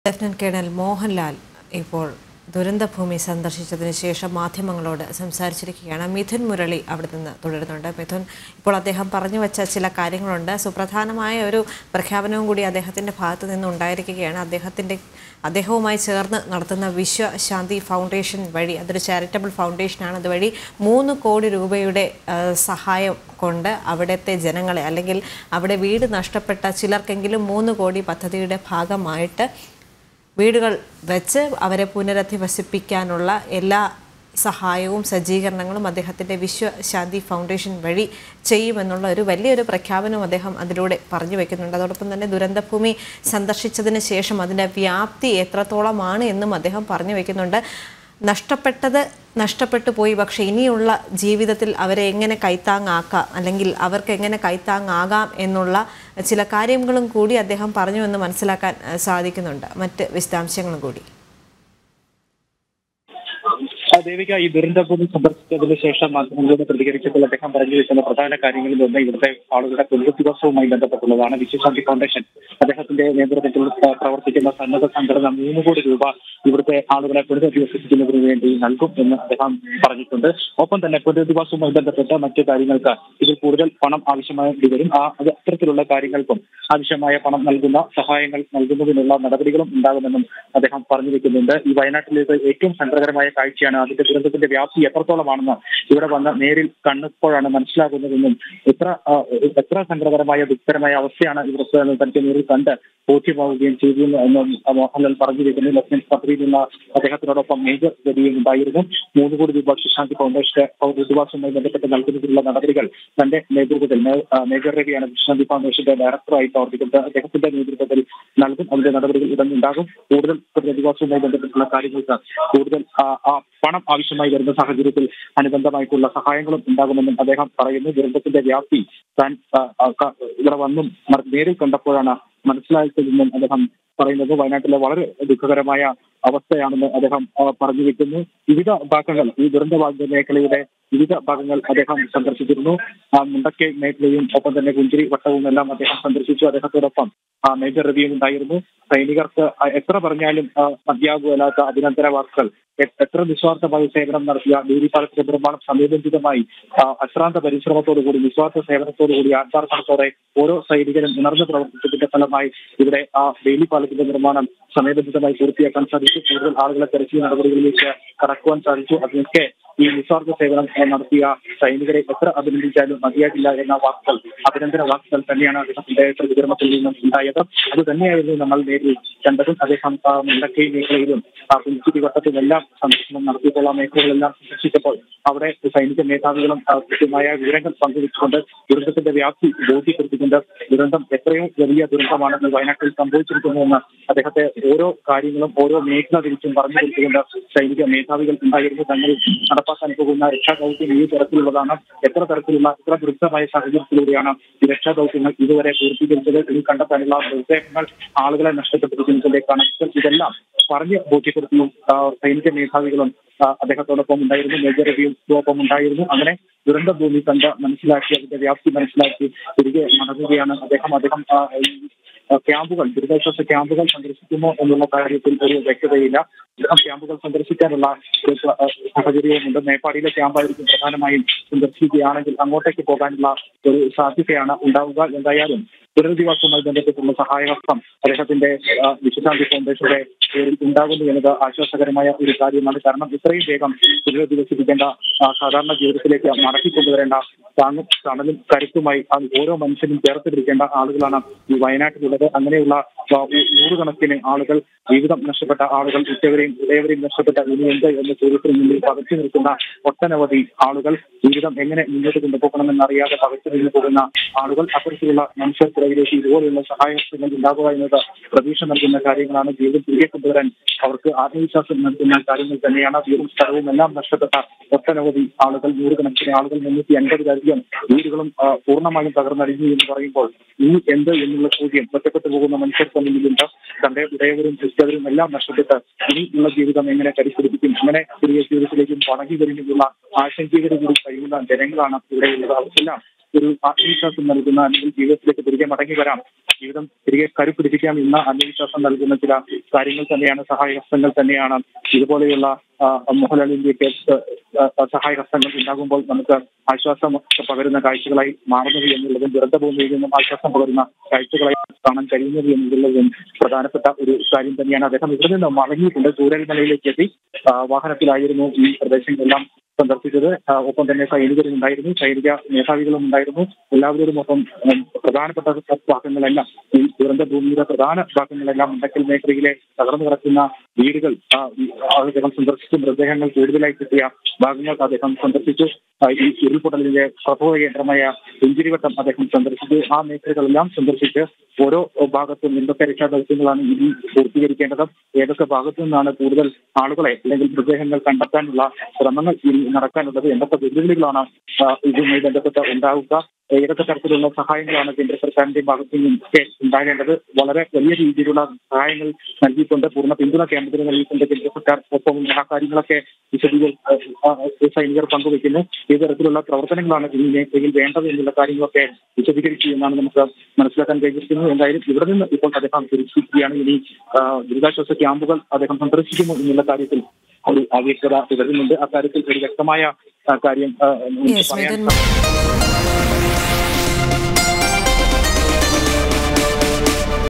lieutenant colonel Mohanlal ഇപ്പോൾ ദുരന്തഭൂമി സന്ദർശിച്ചതിന് ശേഷം മാധ്യമങ്ങളോട് സംസാരിച്ചിരിക്കുകയാണ് മിഥുൻ മുരളി അവിടെ നിന്ന് തുടരുന്നുണ്ട് മിഥുൻ ഇപ്പോൾ അദ്ദേഹം പറഞ്ഞു വെച്ച ചില കാര്യങ്ങളുണ്ട് സുപ്രധാനമായ ഒരു പ്രഖ്യാപനവും കൂടി അദ്ദേഹത്തിൻ്റെ ഭാഗത്തു നിന്ന് ഉണ്ടായിരിക്കുകയാണ് അദ്ദേഹത്തിൻ്റെ അദ്ദേഹവുമായി ചേർന്ന് നടത്തുന്ന വിശ്വശാന്തി ഫൗണ്ടേഷൻ വഴി അതൊരു ചാരിറ്റബിൾ ഫൗണ്ടേഷനാണ് അതുവഴി മൂന്ന് കോടി രൂപയുടെ ആ, സഹായം കൊണ്ട് അവിടുത്തെ ജനങ്ങളെ അല്ലെങ്കിൽ അവിടെ വീട് നഷ്ടപ്പെട്ട ചിലർക്കെങ്കിലും മൂന്ന് കോടി പദ്ധതിയുടെ ഭാഗമായിട്ട് വീടുകൾ വെച്ച് അവരെ പുനരധിവസിപ്പിക്കാനുള്ള എല്ലാ സഹായവും സജ്ജീകരണങ്ങളും അദ്ദേഹത്തിൻ്റെ വിശ്വശാന്തി ഫൗണ്ടേഷൻ വഴി ചെയ്യുമെന്നുള്ള ഒരു വലിയൊരു പ്രഖ്യാപനവും അദ്ദേഹം അതിലൂടെ പറഞ്ഞു വെക്കുന്നുണ്ട് അതോടൊപ്പം തന്നെ ദുരന്തഭൂമി സന്ദർശിച്ചതിന് ശേഷം അതിൻ്റെ വ്യാപ്തി എത്രത്തോളമാണ് എന്നും അദ്ദേഹം പറഞ്ഞു വെക്കുന്നുണ്ട് നഷ്ടപ്പെട്ടത് നഷ്ടപ്പെട്ടു പോയി പക്ഷേ ഇനിയുള്ള ജീവിതത്തിൽ അവരെ എങ്ങനെ കൈത്താങ്ങാക്കാം അല്ലെങ്കിൽ അവർക്ക് എങ്ങനെ കൈത്താങ്ങാകാം എന്നുള്ള ചില കാര്യങ്ങളും കൂടി അദ്ദേഹം പറഞ്ഞു എന്ന് മനസ്സിലാക്കാൻ ഏഹ്, സാധിക്കുന്നുണ്ട് മറ്റ് വിശദാംശങ്ങളും കൂടി ആ, ദേവിക ഈ ദുരന്തഭൂമി സന്ദർശിച്ചതിന് ശേഷം മാധ്യമങ്ങളോട് പ്രതികരിച്ചപ്പോൾ അദ്ദേഹം പറഞ്ഞു വെക്കുന്ന പ്രധാന കാര്യങ്ങളിൽ ഒന്ന് ഇവിടുത്തെ ആളുകളുടെ പുനരധിവാസവുമായി ബന്ധപ്പെട്ടുള്ളതാണ് വിശ്വശാന്തി ഫൗണ്ടേഷൻ അദ്ദേഹത്തിന്റെ നേതൃത്വത്തിൽ ആ, പ്രവർത്തിക്കുന്ന സന്നദ്ധ സംഘടന മൂന്ന് കോടി രൂപ ഇവിടുത്തെ ആളുകളെ പുനരധിവസിപ്പിക്കുന്നതിന് വേണ്ടി നൽകും എന്ന് അദ്ദേഹം പറഞ്ഞിട്ടുണ്ട് ഒപ്പം തന്നെ പുനരധിവാസവുമായി ബന്ധപ്പെട്ട മറ്റു കാര്യങ്ങൾക്ക് ഇതിൽ കൂടുതൽ പണം ആവശ്യമായി വരും ആ അത് അത്തരത്തിലുള്ള കാര്യങ്ങൾക്കും ആവശ്യമായ പണം നൽകുന്ന സഹായങ്ങൾ നൽകുന്നതിനുള്ള നടപടികളും ഉണ്ടാകുമെന്നും അദ്ദേഹം പറഞ്ഞു വെക്കുന്നുണ്ട് ഈ വയനാട്ടിലേക്ക് ഏറ്റവും സങ്കടകരമായ കാഴ്ചയാണ് അതിന്റെ ദുരന്തത്തിന്റെ വ്യാപ്തി എത്രത്തോളമാണെന്ന് ഇവിടെ വന്ന് നേരിൽ കണ്ടപ്പോഴാണ് മനസ്സിലാകുന്നതെന്നും എത്ര ആ, എത്ര സങ്കടകരമായ ദുഃഖകരമായ അവസ്ഥയാണ് ഇവിടുത്തെ എന്ന് തനിക്ക് നേരിൽ കണ്ട് ബോധ്യമാവുകയും ചെയ്തു എന്നും ആ, മോഹൻലാൽ പറഞ്ഞു വെക്കുന്നു ലഫ്റ്റനന്റ് പദവിയിലുള്ള അദ്ദേഹത്തിനോടൊപ്പം മേജർ ഗതിയും ഉണ്ടായിരുന്നു മൂന്ന് കോടി രൂപ സുശാന്തി ഫൗണ്ടേഷന്റെ ദുരിതാശ്വാസവുമായി ബന്ധപ്പെട്ട് നൽകുന്നതിനുള്ള നടപടികൾ തന്റെ നേതൃത്വത്തിൽ മേ- ആ, മേജർ രവിയാണ് സുശാന്തി ഫൗണ്ടേഷന്റെ ഡയറക്ടറായി പ്രവർത്തിക്കുന്നത് അദ്ദേഹത്തിന്റെ നേതൃത്വത്തിൽ നൽകും അതിന്റെ നടപടികൾ ഉടൻ ഉണ്ടാകും കൂടുതൽ പ്രതിഭാസവുമായി ബന്ധപ്പെട്ടുള്ള കാര്യങ്ങൾക്ക് കൂടുതൽ ആ, ആ പണം ആവശ്യമായി വരുന്ന സാഹചര്യത്തിൽ അനുബന്ധമായിട്ടുള്ള സഹായങ്ങളും ഉണ്ടാകുമെന്നും അദ്ദേഹം പറയുന്നു ദുരന്തത്തിന്റെ വ്യാപ്തി താൻ ആ, ആ, ക- ഇവിടെ വന്നും മർ- നേരിൽ കണ്ടപ്പോഴാണ് മനസ്സിലാക്കിയതെന്നും അദ്ദേഹം പറയുന്നത് വയനാട്ടിലെ വളരെ ദുഃഖകരമായ അവസ്ഥയാണെന്ന് അദ്ദേഹം ആ, പറഞ്ഞു വെക്കുന്നു വിവിധ ഭാഗങ്ങൾ ഈ ദുരന്തബാധിത മേഖലയുടെ വിവിധ ഭാഗങ്ങൾ അദ്ദേഹം സന്ദർശിച്ചിരുന്നു ആ മുണ്ടക്കൈ മേഖലയും ഒപ്പം തന്നെ പുഞ്ചിരി വട്ടവും എല്ലാം അദ്ദേഹം സന്ദർശിച്ചു അദ്ദേഹത്തോടൊപ്പം ആ മേജർ രവിയും ഉണ്ടായിരുന്നു സൈനികർക്ക് ആ, എത്ര പറഞ്ഞാലും ആ, മതിയാകുമല്ലാത്ത അഭിനന്ദന വാക്കുകൾ എ- എത്ര നിസ്വാർത്ഥമായി സേവനം നടത്തിയ ഡേരിപ്പാലത്തിന്റെ നിർമ്മാണം സമയബന്ധിതമായി ആ, അശ്രാന്ത പരിശ്രമത്തോടുകൂടി നിസ്വാർത്ഥ സേവനത്തോടുകൂടി ആത്മാർത്ഥത്തോടെ ഓരോ സൈനികരും ഉണർന്നു പ്രവർത്തിച്ചതിന്റെ ഫലമായി ഇവിടെ ആ ഡെയിലി പാലത്തിന്റെ നിർമ്മാണം സമയബന്ധിതമായി പൂർത്തിയാക്കാൻ സാധിച്ചു കൂടുതൽ ആളുകളെ തെരച്ചിൽ നടപടികളിലേക്ക് കടക്കുവാൻ സാധിച്ചു അതിനൊക്കെ ഈ നിസ്വാർത്ഥ സേവനം ആ, നടത്തിയ സൈനികരെ എത്ര അഭിനന്ദിച്ചാലും മതിയാകില്ല എന്ന വാക്കുകൾ അഭിനന്ദന വാക്കുകൾ തന്നെയാണ് അദ്ദേഹത്തിന്റെ പ്രതികരണത്തിൽ നിന്നും ഉണ്ടായത് അത് തന്നെയായിരുന്നു നമ്മൾ നേരിൽ കണ്ടതും അദ്ദേഹം ആ, മുണ്ടക്കൈ മേഖലയിലും ആ, പുഞ്ചിരി വട്ടത്തിലെല്ലാം സന്ദർശനം നടത്തിയപ്പോൾ ആ മേഖലകളെല്ലാം സന്ദർശിച്ചപ്പോൾ അവിടെ സൈനിക മേധാവികളും ആ, കൃത്യമായ വിവരങ്ങൾ പങ്കുവെച്ചുകൊണ്ട് ദുരന്തത്തിന്റെ വ്യാപ്തി ബോധ്യപ്പെടുത്തിക്കൊണ്ട് ദുരന്തം എത്രയോ വലിയ ദുരന്തമാണെന്ന് വയനാട്ടിൽ സംഭവിച്ചിരിക്കുന്നുവെന്ന് അദ്ദേഹത്തെ ഓരോ കാര്യങ്ങളും ഓരോ മേഖല തിരിച്ചും പറഞ്ഞു കൊടുത്തുകൊണ്ട് സൈനിക മേധാവികൾ ഉണ്ടായിരുന്നു തങ്ങൾ നടപ്പാക്കാൻ പോകുന്ന രക്ഷാദൌത്യം ഈ തരത്തിലുള്ളതാണ് എത്ര തരത്തിലുള്ള എത്ര ദുരിതമായ സാഹചര്യത്തിലൂടെയാണ് ഈ രക്ഷാദൌത്യങ്ങൾ ഇതുവരെ പൂർത്തീകരിച്ചത് ഇനി കണ്ടെത്താനുള്ള നിർദ്ദേശങ്ങൾ ആളുകളെ നഷ്ടപ്പെട്ടിരിക്കുന്നതിലേക്കാണ് ഇതെല്ലാം പറഞ്ഞ് ബോധ്യപ്പെടുത്തിയും ആ, സൈനിക മേധാവികളും ആ, അദ്ദേഹത്തോടൊപ്പം ഉണ്ടായിരുന്നു മേജർ രവിയും ഒപ്പം ഉണ്ടായിരുന്നു അങ്ങനെ ദുരന്ത ഭൂമി കണ്ട് മനസ്സിലാക്കി അതിന്റെ വ്യാപ്തി മനസ്സിലാക്കി തിരികെ മടങ്ങുകയാണ് അദ്ദേഹം അദ്ദേഹം ആ, ഈ ആ, ക്യാമ്പുകൾ ദുരിതാശ്വാസ ക്യാമ്പുകൾ സന്ദർശിക്കുമോ എന്നുള്ള കാര്യത്തിൽ ഒരു വ്യക്തതയില്ല ഇദ്ദേഹം ക്യാമ്പുകൾ സന്ദർശിക്കാനുള്ള ഒരു സ- ആ, സാഹചര്യവുമുണ്ട് മേപ്പാടിയിലെ ക്യാമ്പായിരിക്കും പ്രധാനമായും സന്ദർശിക്കുകയാണെങ്കിൽ അങ്ങോട്ടേക്ക് പോകാനുള്ള ഒരു സാധ്യതയാണ് ഉണ്ടാവുക എന്തായാലും പുനരധിവാസവുമായി ബന്ധപ്പെട്ടുള്ള സഹായഹസ്തം അദ്ദേഹത്തിന്റെ ആ, വിശ്വശാന്തി ഫൗണ്ടേഷന്റെ പേരിൽ ഉണ്ടാകുന്നു എന്നത് ആശ്വാസകരമായ ഒരു കാര്യമാണ് കാരണം ഇത്രയും വേഗം പുനരധിവസിപ്പിക്കേണ്ട ആ, സാധാരണ ജീവിതത്തിലേക്ക് മടക്കിക്കൊണ്ടുവരേണ്ട താങ്ങും തണലും കരുത്തുമായി ആ ഓരോ മനുഷ്യനും ചേർത്ത് പിടിക്കേണ്ട ആളുകളാണ് ഈ വയനാട്ടിലുള്ളത് അങ്ങനെയുള്ള ആ, നൂ- നൂറുകണക്കിന് ആളുകൾ ജീവിതം നഷ്ടപ്പെട്ട ആളുകൾ ഉറ്റവരെയും ഇളയവരെയും നഷ്ടപ്പെട്ട ഇനി എന്ത് എന്ന ചോദ്യത്തിന് മുന്നിൽ പകച്ചു നിൽക്കുന്ന ഒട്ടനവധി ആളുകൾ ജീവിതം എങ്ങനെ മുന്നോട്ട് കൊണ്ടുപോകണമെന്ന് അറിയാതെ പകച്ചു നിന്ന് പോകുന്ന ആളുകൾ അത്തരത്തിലുള്ള മനുഷ്യർക്കിടയിലേക്ക് ഇതുപോലെയുള്ള സഹായങ്ങൾ ഉണ്ടാകുക എന്നത് പ്രതീക്ഷ നൽകുന്ന കാര്യങ്ങളാണ് ജീവിതം തിരികെ കൊണ്ടുവരാൻ അവർക്ക് ആത്മവിശ്വാസം നൽകുന്ന കാര്യങ്ങൾ തന്നെയാണ് വീടും സ്ഥലവും എല്ലാം നഷ്ടപ്പെട്ട ഒട്ടനവധി ആളുകൾ നൂറുകണക്കിന് ആളുകൾ മുന്നൂറ്റി അൻപതിലധികം വീടുകളും ആ, പൂർണ്ണമായും തകർന്നടിഞ്ഞു എന്ന് പറയുമ്പോൾ ഇനി എന്ത് എന്നുള്ള ചോദ്യം ഒറ്റപ്പെട്ടു പോകുന്ന മനുഷ്യർക്ക് മുന്നിലുണ്ട് തന്റെ ഇടയവരും ക്രിസ്തവരും എല്ലാം നഷ്ടപ്പെട്ട് ഇനിയുള്ള ജീവിതം എങ്ങനെ പരിശീലിപ്പിക്കും അങ്ങനെ പുതിയ ജീവിതത്തിലേക്കും പണകി വരുന്നതിനുള്ള ആശങ്കയോട് കൂടി കഴിയുന്ന ജനങ്ങളാണ് ഇവിടെയുള്ളത് അവർക്കെല്ലാം ഒരു ആത്മവിശ്വാസം നൽകുന്ന അല്ലെങ്കിൽ ജീവിതത്തിലേക്ക് തിരികെ മടങ്ങി വരാം ജീവിതം തിരികെ കരുപിടിപ്പിക്കാം എന്ന ആത്മവിശ്വാസം നൽകുന്ന ചില കാര്യങ്ങൾ തന്നെയാണ് സഹായഹസ്തങ്ങൾ തന്നെയാണ് ഇതുപോലെയുള്ള ആ, മോഹൻലാലിന്റെയൊക്കെ ആ, ആ, സഹായഹസ്തങ്ങൾ ഉണ്ടാകുമ്പോൾ നമുക്ക് ആശ്വാസം പകരുന്ന കാഴ്ചകളായി മാറുന്നത് എന്നുള്ളതും ദുരന്തഭൂമിയിൽ നിന്നും ആശ്വാസം പകരുന്ന കാഴ്ചകളായി കാണാൻ കഴിയുന്നത് എന്നുള്ളതും പ്രധാനപ്പെട്ട ഒരു കാര്യം തന്നെയാണ് അദ്ദേഹം ഇവിടെ നിന്ന് മടങ്ങിയിട്ടുണ്ട് ചൂരൽമലയിലേക്ക് എത്തി ആ, വാഹനത്തിലായിരുന്നു ഈ പ്രദേശങ്ങളെല്ലാം സന്ദർശിച്ചത് ആ, ഒപ്പം തന്നെ സൈനികരും ഉണ്ടായിരുന്നു സൈനിക മേധാവികളും ഉണ്ടായിരുന്നു എല്ലാവരോടും ഒപ്പം ഉം, പ്രധാനപ്പെട്ട ഭാഗങ്ങളെല്ലാം ഈ ദുരന്ത ഭൂമിയുടെ പ്രധാന ഭാഗങ്ങളെല്ലാം മുണ്ടക്കൽ മേഖലയിലെ തകർന്നു കിടക്കുന്ന വീടുകൾ ആ, ഈ അദ്ദേഹം സന്ദർശിച്ചു മൃതദേഹങ്ങൾ കൂടുതലായി കിട്ടിയ ഭാഗങ്ങൾ അദ്ദേഹം സന്ദർശിച്ചു ആ, ഈ ഉരുൾപൊട്ടലിന്റെ പ്രഭവ കേന്ദ്രമായ പുഞ്ചിരിവട്ടം അദ്ദേഹം സന്ദർശിച്ചു ആ മേഖലകളെല്ലാം സന്ദർശിച്ച് ഓരോ ഭാഗത്തും എന്തൊക്കെ രക്ഷാദൗത്യങ്ങളാണ് ഇനി പൂർത്തീകരിക്കേണ്ടത് ഏതൊക്കെ ഭാഗത്തു നിന്നാണ് കൂടുതൽ ആളുകളെ അല്ലെങ്കിൽ മൃതദേഹങ്ങൾ കണ്ടെത്താനുള്ള ശ്രമങ്ങൾ ഇനി നടക്കാനുള്ളത് എന്തൊക്കെ വെല്ലുവിളികളാണ് ആ, ഇതുമായി ബന്ധപ്പെട്ട് ഉണ്ടാവുക ഏതൊക്കെ തരത്തിലുള്ള സഹായങ്ങളാണ് കേന്ദ്ര സർക്കാരിന്റെ ഭാഗത്തു നിന്നൊക്കെ ഉണ്ടാകേണ്ടത് വളരെ വലിയ രീതിയിലുള്ള സഹായങ്ങൾ നൽകിക്കൊണ്ട് പൂർണ്ണ പിന്തുണ കേന്ദ്രത്തിന് നൽകിക്കൊണ്ട് കേന്ദ്ര സർക്കാർ ഒപ്പം ആ കാര്യങ്ങളൊക്കെ വിശദീകരിച്ച് സൈനികർ പങ്കുവയ്ക്കുന്നു ഏത് തരത്തിലുള്ള പ്രവർത്തനങ്ങളാണ് ഈ മേഖലയിൽ വേണ്ടത് എന്നുള്ള കാര്യങ്ങളൊക്കെ വിശദീകരിച്ചു എന്നാണ് നമുക്ക് മനസ്സിലാക്കാൻ കഴിഞ്ഞിരിക്കുന്നത് എന്തായാലും ഇവിടെ നിന്ന് ഇപ്പോൾ അദ്ദേഹം തിരിച്ചിരിക്കുകയാണ് ഇനി ആ, ദുരിതാശ്വാസ ക്യാമ്പുകൾ അദ്ദേഹം സന്ദർശിക്കുന്നു എന്നുള്ള കാര്യത്തിൽ ഒരു ആവശ്യകത തുടരുന്നുണ്ട് അക്കാര്യത്തിൽ ഒരു വ്യക്തമായ ആ, കാര്യം ആ, നമുക്ക് യെസ് പറയാൻ മിഥുൻ